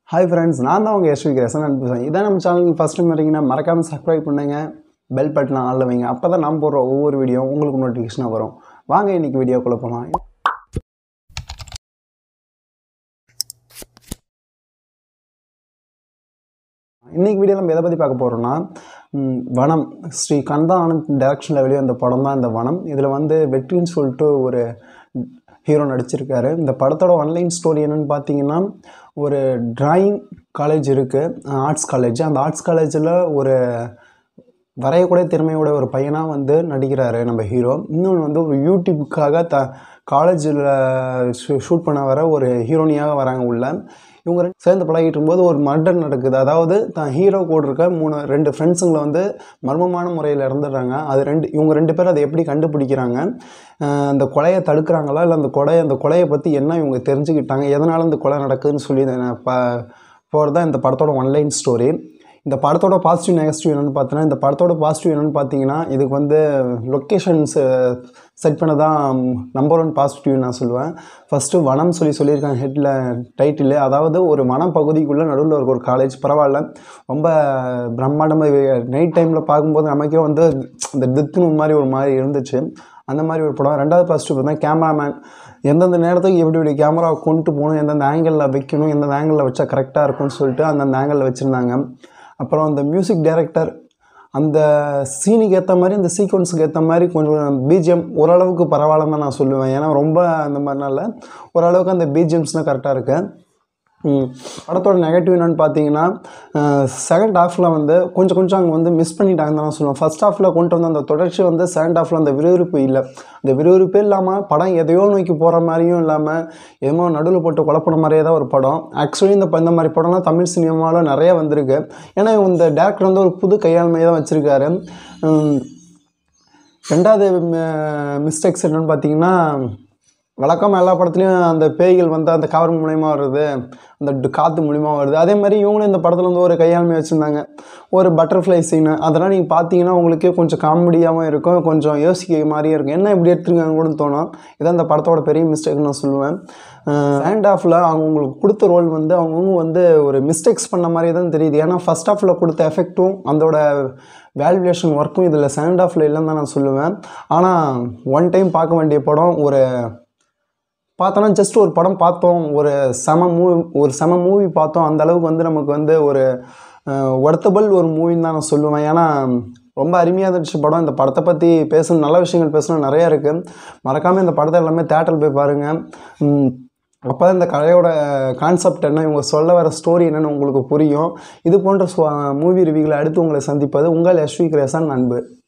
Hi friends நான் தான் உங்கள் யஷ்வி கிரேசன் அனுப்புவேன் இதான் நம்ம சேனலுக்கு ஃபஸ்ட் டைம் வரீங்கன்னா மறக்காமல் சப்ஸ்கிரைப் பண்ணுங்க பெல் பட்டனை ஆளில் வைங்க அப்போ தான் நான் போடுற ஒவ்வொரு வீடியோ உங்களுக்கு நோட்டிஃபிகேஷனாக வரும் வாங்க இன்றைக்கி வீடியோக்குள்ளே போகலாம் இன்றைக்கி வீடியோ நம்ம எதை பற்றி பார்க்க போகிறோம்னா ம், வனம் ஸ்ரீ கந்தா ஆனந்த் டைரக்ஷனில் வெளியே வந்த படம் தான் இந்த வனம் இதில் வந்து வெற்றின்னு சொல்லிட்டு ஒரு ஹீரோ நடிச்சிருக்காரு இந்த படத்தோட ஒன்லைன் ஸ்டோரி என்னன்னு பார்த்தீங்கன்னா ஒரு டிராயிங் காலேஜ் இருக்குது ஆர்ட்ஸ் காலேஜ் அந்த ஆர்ட்ஸ் காலேஜில் ஒரு வரையக்கூடிய திறமையோட ஒரு பையனாக வந்து நடிக்கிறாரு நம்ம ஹீரோ இன்னொன்று வந்து ஒரு யூடியூப்புக்காக த காலேஜில் ஷூட் பண்ண வர ஒரு ஹீரோனியாக வராங்க உள்ள இவங்க ரெண்டு சேர்ந்து பழகிட்டு இருக்கும்போது ஒரு மர்டர் நடக்குது அதாவது தான் ஹீரோ கூட இருக்க மூணு ரெண்டு ஃப்ரெண்ட்ஸுங்களை வந்து மர்மமான முறையில் இறந்துடுறாங்க அது ரெண்டு இவங்க ரெண்டு பேரும் அதை எப்படி கண்டுபிடிக்கிறாங்க அஹ் அந்த கொலையை தடுக்கிறாங்களா இல்லை அந்த கொலையை அந்த கொலையை பற்றி என்ன இவங்க தெரிஞ்சுக்கிட்டாங்க எதனால் இந்த கொலை நடக்குதுன்னு சொல்லி ப போகிறது தான் இந்த படத்தோட ஒன்லைன் ஸ்டோரி இந்த படத்தோட பாசிட்டிவ் நெகட்டிவ் என்னென்னு பார்த்தீங்கன்னா இந்த படத்தோட பாசிட்டிவ் என்னென்னு பார்த்தீங்கன்னா இதுக்கு வந்து லொக்கேஷன்ஸ் செட் பண்ண தான் நம்பர் ஒன் பாசிட்டிவ் நான் சொல்லுவேன் ஃபஸ்ட்டு வனம் சொல்லி சொல்லியிருக்காங்க ஹெட்டில் டைட்டில் அதாவது ஒரு வனம் பகுதிக்குள்ளே நடுவில் இருக்க ஒரு காலேஜ் பரவாயில்ல ரொம்ப பிரம்மாண்டமாக நைட் டைமில் பார்க்கும்போது நமக்கே வந்து இந்த தித்துணு மாதிரி ஒரு மாதிரி இருந்துச்சு அந்த மாதிரி ஒரு படம் ரெண்டாவது பாசிட்டிவ் பார்த்தீங்கன்னா கேமராமேன் எந்தெந்த நேரத்துக்கு எப்படி எப்படி கேமரா கொண்டு போகணும் எந்தெந்த ஆங்கிளில் வைக்கணும் எந்தெந்த ஆங்கிளில் வச்சா கரெக்டாக இருக்கும்னு சொல்லிட்டு அந்தந்த ஆங்கிளில் வச்சுருந்தாங்க அப்புறம் அந்த மியூசிக் டைரக்டர் அந்த சீனுக்கு ஏற்ற மாதிரி அந்த சீக்வன்ஸுக்கு ஏற்ற மாதிரி கொஞ்சம் பிஜிஎம் ஓரளவுக்கு பரவாயில்லன்னு தான் நான் சொல்லுவேன் ஏன்னா ரொம்ப அந்த மாதிரினால ஓரளவுக்கு அந்த பிஜிஎம்ஸ்லாம் கரெக்டாக இருக்கு ம். படத்தோட நெகட்டிவ் என்னன்னு பார்த்தீங்கன்னா செகண்ட் ஹாஃபில் வந்து கொஞ்சம் கொஞ்சம் அங்கே வந்து மிஸ் பண்ணிட்டாங்கன்னு தான் நான் சொல்லுவேன் ஃபர்ஸ்ட் ஹாஃபில் கொண்டு வந்த அந்த தொடர்ச்சி வந்து செகண்ட் ஹாஃபில் அந்த விறுவிறுப்பு இல்லை அந்த விறுவிறுப்பே இல்லாமல் படம் எதையோ நோக்கி போகிற மாதிரியும் இல்லாமல் எதுமோ நடுவில் போட்டு குழப்பின மாதிரியே தான் ஒரு படம் ஆக்சுவலி இந்த ப- இந்த மாதிரி படம்லாம் தமிழ் சினிமாவில் நிறைய வந்திருக்கு ஏன்னா இந்த டேரக்டர் வந்து ஒரு புது கையாண்மை தான் வச்சுருக்காரு ரெண்டாவது மிஸ்டேக்ஸ் என்னன்னு பார்த்தீங்கன்னா வழக்கமாக எல்லா படத்துலையும் அந்த பேய்கள் வந்து அந்த கவர் மூலியமா வருது அந்த டு- காற்று மூலியமா வருது அதே மாதிரி இவங்களும் இந்த படத்தில் வந்து ஒரு கையாண்மை வச்சுருந்தாங்க ஒரு பட்டர்ஃப்ளை சீனு அதெல்லாம் நீங்கள் பார்த்தீங்கன்னா உங்களுக்கே கொஞ்சம் காமெடியாகவும் இருக்கும் கொஞ்சம் யோசிக்க மாதிரியே இருக்கும் என்ன இப்படி எடுத்துருக்காங்க கூட தோணும் இதான் இந்த படத்தோட பெரிய மிஸ்டேக் நான் சொல்லுவேன் செகண்ட் ஹாஃபில் அவங்க உங்களுக்கு கொடுத்த ரோல் வந்து அவங்கவுங்க வந்து ஒரு மிஸ்டேக்ஸ் பண்ண மாதிரி தான் தெரியுது ஏன்னா ஃபர்ஸ்ட் ஹாஃபில் கொடுத்த எஃபெக்ட்டும் அதோட வேல்யூவேஷன் ஒர்க்கும் இதில் செகண்ட் ஹாஃபில் இல்லைன்னு தான் நான் சொல்லுவேன் ஆனால் ஒன் டைம் பார்க்க வேண்டிய படம் ஒரு பார்த்தோன்னா ஜஸ்ட் ஒரு படம் பார்த்தோம் ஒரு செம மூவி ஒரு செம மூவி பார்த்தோம் அந்த அளவுக்கு வந்து நமக்கு வந்து ஒரு ஒர்த்தபிள் ஒரு மூவின்னு தான் நான் சொல்லுவேன் ஏன்னா ரொம்ப அருமையாக இருந்துச்சு படம் இந்த படத்தை பற்றி பேசணும் நல்ல விஷயங்கள் பேசணும் நிறையா இருக்குது மறக்காமல் இந்த படத்தை எல்லாமே தேட்டரில் போய் பாருங்கள் அப்போ தான் இந்த கதையோட கான்செப்ட் என்ன இவங்க சொல்ல வர ஸ்டோரி என்னன்னு உங்களுக்கு புரியும் இது போன்ற மூவி ரிவ்யூகளை அடுத்து உங்களை சந்திப்பது உங்கள் யஷ்வி கிரேசன் அன்பு